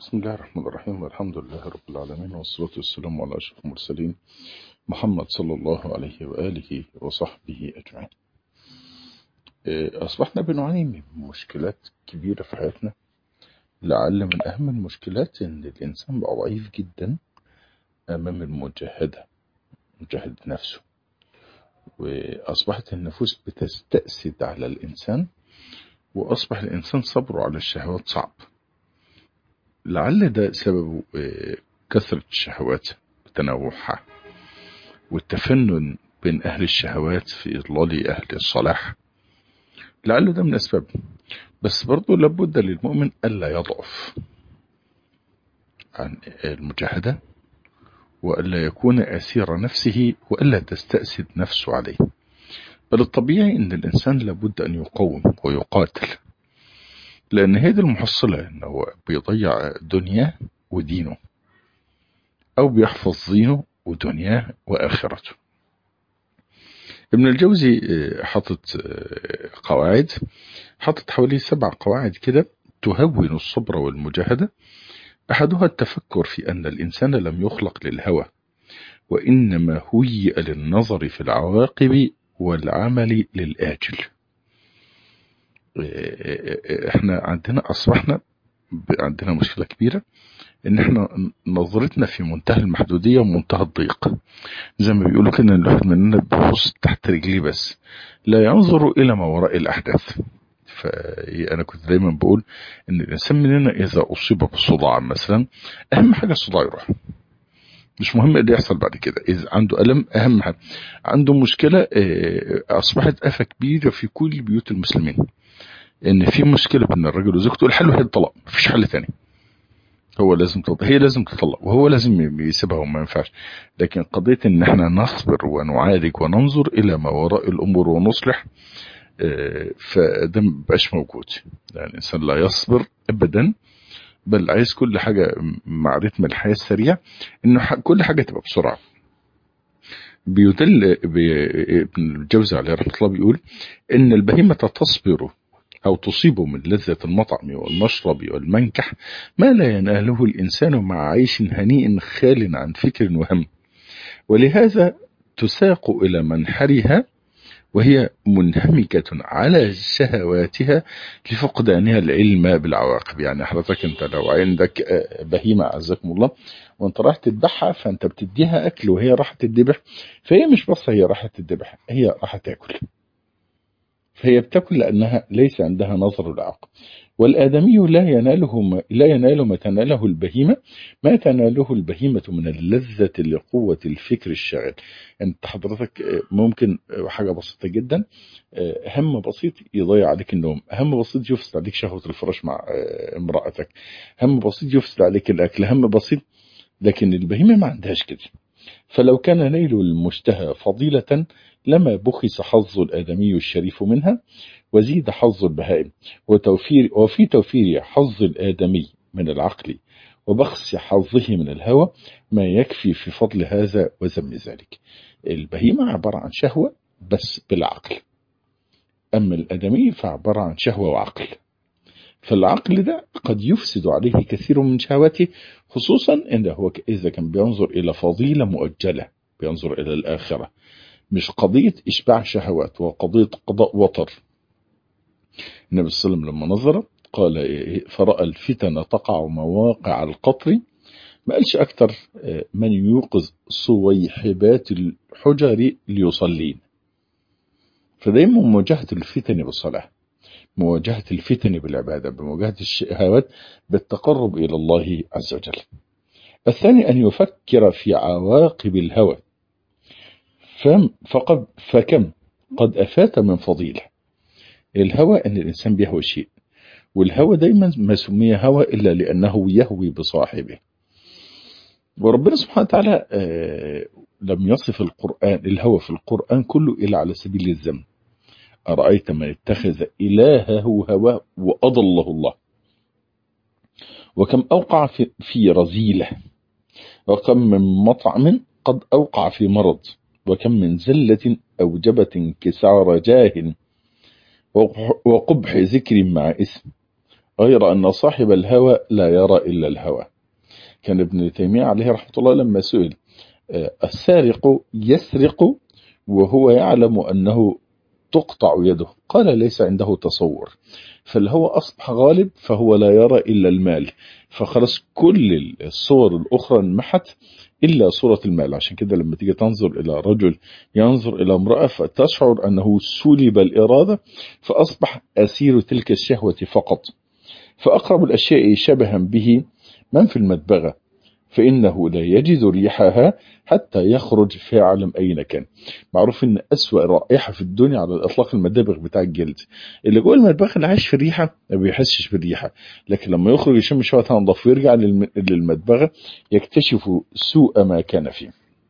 بسم الله الرحمن الرحيم والحمد لله رب العالمين والصلاة والسلام على أشرف المرسلين محمد صلى الله عليه وآله وصحبه أجمعين أصبحنا بنعاني من مشكلات كبيرة في حياتنا لعل من أهم المشكلات أن الإنسان بقى ضعيف جدا أمام المجاهدة مجاهدة نفسه وأصبحت النفوس بتستأسد على الإنسان وأصبح الإنسان صبره على الشهوات صعب لعل ده سببه كثرة الشهوات وتنوعها والتفنن بين أهل الشهوات في إضلال أهل الصلاح لعل ده من أسباب بس برضو لابد للمؤمن ألا يضعف عن المجاهدة وألا يكون أسير نفسه وألا تستأسد نفسه عليه بل الطبيعي أن الإنسان لابد أن يقوم ويقاتل لأن هي دي المحصلة أنه بيضيع دنياه ودينه أو بيحفظ دينه ودنياه وآخرته ابن الجوزي حطت قواعد حطت حوالي سبع قواعد كده تهون الصبر والمجاهدة أحدها التفكر في أن الإنسان لم يخلق للهوى وإنما هيئ للنظر في العواقب والعمل للآجل احنا عندنا اصبحنا عندنا مشكلة كبيرة ان احنا نظرتنا في منتهى المحدودية ومنتهى الضيق زي ما بيقولوا كده الواحد مننا بيبص تحت رجليه بس لا ينظر الى ما وراء الاحداث فانا كنت دايما بقول ان الانسان مننا اذا اصيب بصداع مثلا اهم حاجة الصداع يروح مش مهم اللي يحصل بعد كده اذا عنده الم اهم حاجة عنده مشكلة اصبحت افة كبيرة في كل بيوت المسلمين ان في مشكله بين الرجل وزوجته الحل هي الطلاق مفيش حل تاني هو لازم تطلق هي لازم تطلق وهو لازم يسيبها وما ينفعش لكن قضيه ان احنا نصبر ونعالج وننظر الى ما وراء الامور ونصلح فده مبقاش موجود يعني الانسان لا يصبر ابدا بل عايز كل حاجه مع رتم الحياه السريع انه كل حاجه تبقى بسرعه بيدل ابن الجوزي عليه رحمه الله بيقول ان البهيمه تصبر أو تصيب من لذة المطعم والمشرب والمنكح ما لا يناله الإنسان مع عيش هنيء خال عن فكر وهم ولهذا تساق إلى منحرها وهي منهمكة على شهواتها لفقدانها العلم بالعواقب يعني حضرتك انت لو عندك بهيمة عزكم الله وانت راح تذبحها فانت بتديها اكل وهي راح تذبح فهي مش بس هي راح تذبح هي راح تاكل فهي بتاكل لأنها ليس عندها نظر العقل والآدمي لا يناله ما لا ينال ما تناله البهيمة ما تناله البهيمة من اللذة لقوة الفكر الشاغل أنت حضرتك ممكن حاجة بسيطة جدا هم بسيط يضيع عليك النوم هم بسيط يفسد عليك شهوة الفراش مع امرأتك هم بسيط يفسد عليك الأكل هم بسيط لكن البهيمة ما عندهاش كده فلو كان نيل المشتهى فضيلة لما بخس حظ الآدمي الشريف منها وزيد حظ البهائم وتوفير وفي توفير حظ الآدمي من العقل وبخس حظه من الهوى ما يكفي في فضل هذا وذم ذلك البهيمة عبارة عن شهوة بس بالعقل أما الآدمي فعبارة عن شهوة وعقل فالعقل ده قد يفسد عليه كثير من شهواته خصوصا إن هو إذا كان بينظر إلى فضيلة مؤجلة بينظر إلى الآخرة مش قضية إشباع شهوات وقضية قضاء وطر النبي صلى الله عليه وسلم لما نظر قال فرأى الفتن تقع مواقع القطر ما قالش أكثر من يوقظ صويحبات الحجر ليصلين فدايما مواجهة الفتن بالصلاة مواجهة الفتن بالعبادة بمواجهة الشهوات بالتقرب إلى الله عز وجل الثاني أن يفكر في عواقب الهوى فقد فكم قد أفات من فضيلة الهوى أن الإنسان بيهوى شيء والهوى دايما ما سمي هوى إلا لأنه يهوي بصاحبه وربنا سبحانه وتعالى لم يصف القرآن الهوى في القرآن كله إلا على سبيل الذم أرأيت من اتخذ إلهه هواه وأضله الله وكم أوقع في, في رزيلة وكم من مطعم قد أوقع في مرض وكم من زلة أوجبت انكسار جاه وقبح ذكر مع اسم غير أن صاحب الهوى لا يرى إلا الهوى كان ابن تيمية عليه رحمة الله لما سئل السارق يسرق وهو يعلم أنه تقطع يده قال ليس عنده تصور فالهوى أصبح غالب فهو لا يرى إلا المال فخلص كل الصور الأخرى انمحت إلا صورة المال عشان كده لما تيجي تنظر إلى رجل ينظر إلى امرأة فتشعر أنه سلب الإرادة فأصبح أسير تلك الشهوة فقط فأقرب الأشياء شبها به من في المدبغة فإنه لا يجد ريحها حتى يخرج فيعلم أين كان معروف إن أسوأ رائحة في الدنيا على الإطلاق المدبغ بتاع الجلد اللي جوه المدبغ اللي عايش في الريحة ما بيحسش بالريحة لكن لما يخرج يشم شوية تنظف ويرجع للمدبغة يكتشف سوء ما كان فيه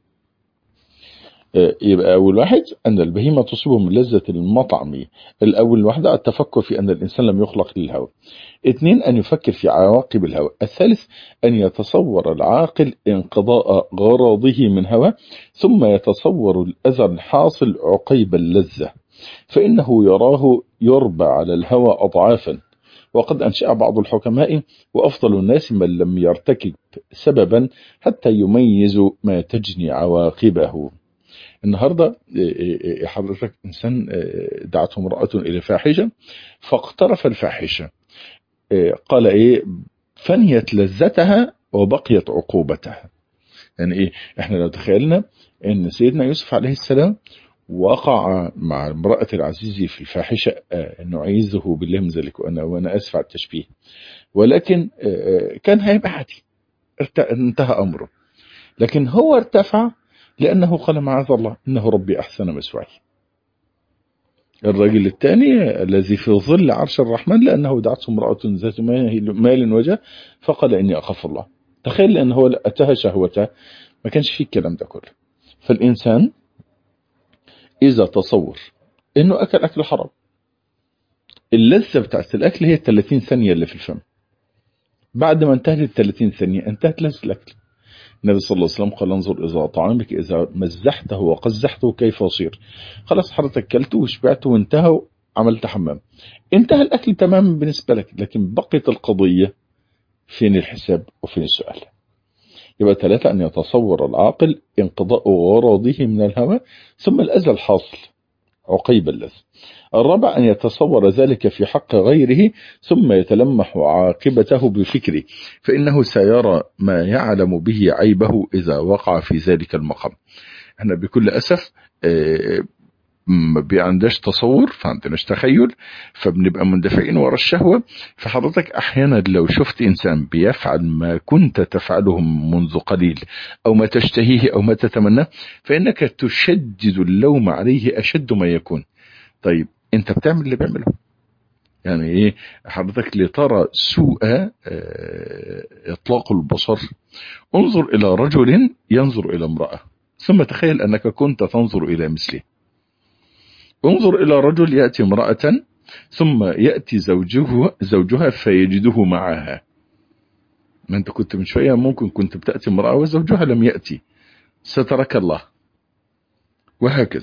يبقى أول واحد أن البهيمة تصيبه من لذة المطعم الأول واحدة التفكر في أن الإنسان لم يخلق للهوى اثنين أن يفكر في عواقب الهوى الثالث أن يتصور العاقل انقضاء غراضه من هوى ثم يتصور الأذى الحاصل عقيب اللذة فإنه يراه يربى على الهوى أضعافا وقد أنشأ بعض الحكماء وأفضل الناس من لم يرتكب سببا حتى يميز ما تجني عواقبه النهاردة حضرتك إنسان دعته امرأة إلى فاحشة فاقترف الفاحشة قال إيه فنيت لذتها وبقيت عقوبتها يعني إيه إحنا لو تخيلنا إن سيدنا يوسف عليه السلام وقع مع امرأة العزيز في الفاحشة نعيذه بالله من ذلك وأنا, وأنا أسف على التشبيه ولكن كان هيبقى عادي انتهى أمره لكن هو ارتفع لأنه قال معاذ الله إنه ربي أحسن مسواي الرجل الثاني الذي في ظل عرش الرحمن لأنه دعته امرأة ذات مال وجه فقال إني أخاف الله تخيل أنه هو أتاها شهوته ما كانش فيه الكلام ده كله فالإنسان إذا تصور إنه أكل أكل حرام اللذة بتاعت الأكل هي 30 ثانية اللي في الفم بعد ما انتهت ال 30 ثانية انتهت لذة الأكل النبي صلى الله عليه وسلم قال انظر إذا طعامك إذا مزحته وقزحته كيف يصير خلاص حضرتك كلته وشبعته وانتهى عملت حمام انتهى الأكل تماما بالنسبة لك لكن بقيت القضية فين الحساب وفين السؤال يبقى ثلاثة أن يتصور العاقل انقضاء غراضه من الهوى ثم الأذى الحاصل عقيب اللذ الرابع أن يتصور ذلك في حق غيره ثم يتلمح عاقبته بفكره فإنه سيرى ما يعلم به عيبه إذا وقع في ذلك المقام احنا بكل أسف ما بيعندش تصور فعندناش تخيل فبنبقى مندفعين ورا الشهوة فحضرتك أحيانا لو شفت إنسان بيفعل ما كنت تفعله منذ قليل أو ما تشتهيه أو ما تتمناه فإنك تشدد اللوم عليه أشد ما يكون طيب أنت بتعمل اللي بيعمله يعني ايه حضرتك لترى سوء اطلاق البصر انظر الى رجل ينظر الى امرأة ثم تخيل انك كنت تنظر الى مثله انظر إلى رجل يأتي امرأة ثم يأتي زوجه زوجها فيجده معها ما أنت كنت من شوية ممكن كنت بتأتي امرأة وزوجها لم يأتي سترك الله وهكذا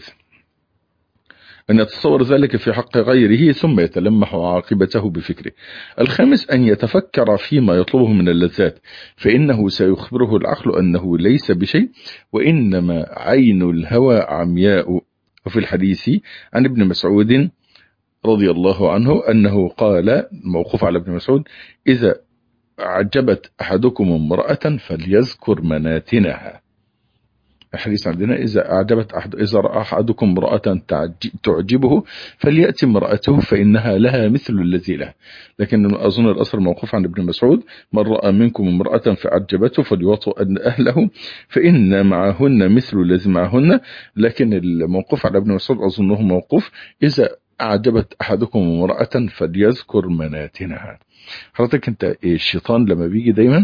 أن يتصور ذلك في حق غيره ثم يتلمح عاقبته بفكره الخامس أن يتفكر فيما يطلبه من اللذات فإنه سيخبره العقل أنه ليس بشيء وإنما عين الهوى عمياء وفي الحديث عن ابن مسعود رضي الله عنه أنه قال موقوف على ابن مسعود إذا أعجبت أحدكم امرأة فليذكر مناتنها الحديث عندنا إذا أعجبت أحد إذا رأى أحدكم امرأة تعجبه فليأتي امرأته فإنها لها مثل الذي له لكن أظن الأثر موقوف عن ابن مسعود من رأى منكم امرأة فأعجبته فليوطئ أهله فإن معهن مثل الذي معهن لكن الموقوف على ابن مسعود أظنه موقوف إذا أعجبت أحدكم امرأة فليذكر مناتنها حضرتك انت الشيطان لما بيجي دايما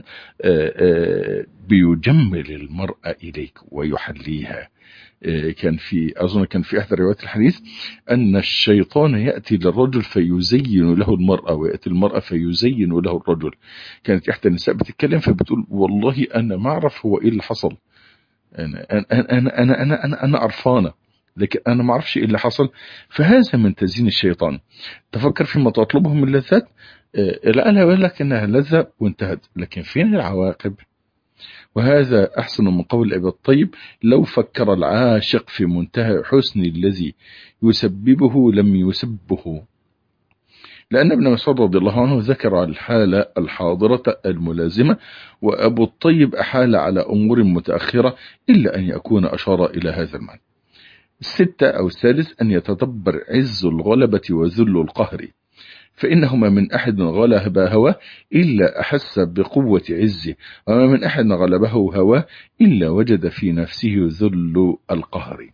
بيجمل المرأة إليك ويحليها كان في أظن كان في إحدى روايات الحديث أن الشيطان يأتي للرجل فيزين له المرأة ويأتي المرأة فيزين له الرجل كانت إحدى النساء بتتكلم فبتقول والله أنا ما أعرف هو إيه اللي حصل أنا أنا أنا أنا أنا, أنا, أنا قرفانة لكن انا ما اعرفش ايه اللي حصل فهذا من تزيين الشيطان تفكر فيما تطلبه من اللذات الآن يقول لك انها لذة وانتهت لكن فين العواقب وهذا أحسن من قول أبي الطيب لو فكر العاشق في منتهى حسن الذي يسببه لم يسبه لأن ابن مسعود رضي الله عنه ذكر الحالة الحاضرة الملازمة وأبو الطيب أحال على أمور متأخرة إلا أن يكون أشار إلى هذا المعنى الستة أو السادس أن يتدبر عز الغلبة وذل القهر فإنهما من أحد غلب هواه إلا أحس بقوة عزه وما من أحد غلبه هواه إلا وجد في نفسه ذل القهر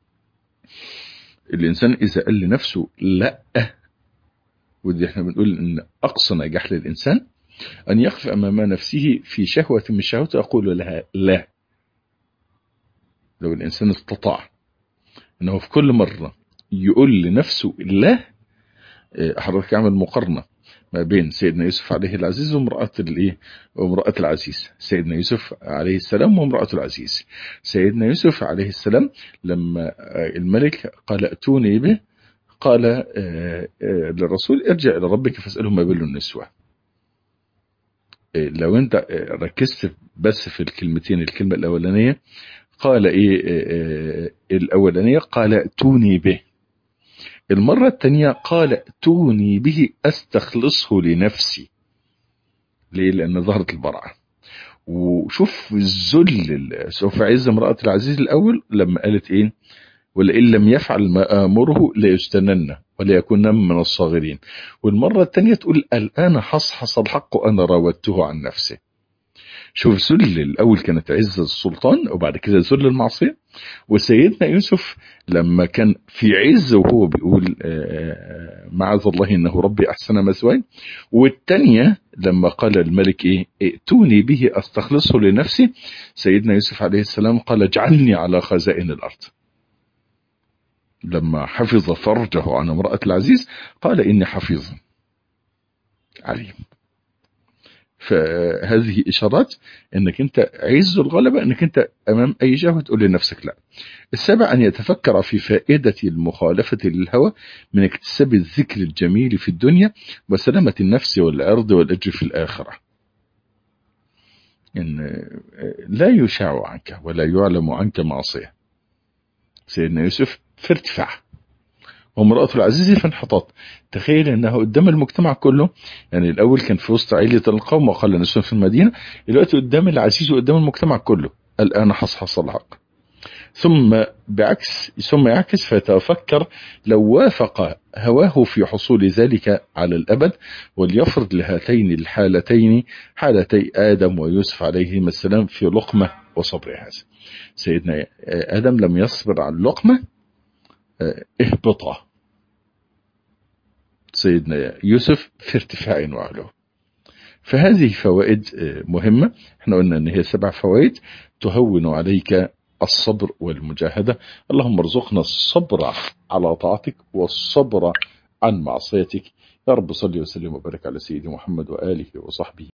الإنسان إذا قال لنفسه لا ودي احنا بنقول ان اقصى نجاح للانسان ان يقف امام نفسه في شهوة من الشهوات يقول لها لا لو الانسان استطاع انه في كل مرة يقول لنفسه لا حضرتك اعمل مقارنة ما بين سيدنا يوسف عليه العزيز وامرأة الايه وامرأة العزيز سيدنا يوسف عليه السلام وامرأة العزيز سيدنا يوسف عليه السلام لما الملك قال ائتوني به قال للرسول ارجع إلى ربك فاسأله ما بال النسوة لو انت ركزت بس في الكلمتين الكلمة الأولانية قال ايه الأولانية قال ائتوني به المرة الثانية قال ائتوني به استخلصه لنفسي ليه لأن ظهرت البرعة وشوف الذل سوف عز امرأة العزيز الأول لما قالت ايه ولئن لم يفعل ما آمره ليجتنن وليكون من الصاغرين والمرة الثانية تقول الآن حصحص الحق أنا راودته عن نفسه شوف ذل الأول كانت عز السلطان وبعد كده ذل المعصية وسيدنا يوسف لما كان في عز وهو بيقول معاذ الله إنه ربي أحسن مثواي والثانية لما قال الملك إيه ائتوني به أستخلصه لنفسي سيدنا يوسف عليه السلام قال اجعلني على خزائن الأرض لما حفظ فرجه عن امرأة العزيز قال إني حفيظ عليم فهذه إشارات أنك أنت عز الغلبة أنك أنت أمام أي شهوة تقول لنفسك لا السابع أن يتفكر في فائدة المخالفة للهوى من اكتساب الذكر الجميل في الدنيا وسلامة النفس والعرض والأجر في الآخرة إن لا يشاع عنك ولا يعلم عنك معصية سيدنا يوسف في ارتفاع وامرأته العزيزة في انحطاط تخيل انها قدام المجتمع كله يعني الاول كان في وسط عيلة القوم وقال نسوة في المدينة دلوقتي قدام العزيز وقدام المجتمع كله الان حصحص الحق ثم بعكس ثم يعكس فيتفكر لو وافق هواه في حصول ذلك على الأبد وليفرض لهاتين الحالتين حالتي آدم ويوسف عليهما السلام في لقمة وصبر هذا سيدنا آدم لم يصبر على اللقمة اهبطه سيدنا يوسف في ارتفاع وعلو فهذه فوائد مهمة احنا قلنا ان هي سبع فوائد تهون عليك الصبر والمجاهدة اللهم ارزقنا الصبر على طاعتك والصبر عن معصيتك يا رب صلي وسلم وبارك على سيدي محمد وآله وصحبه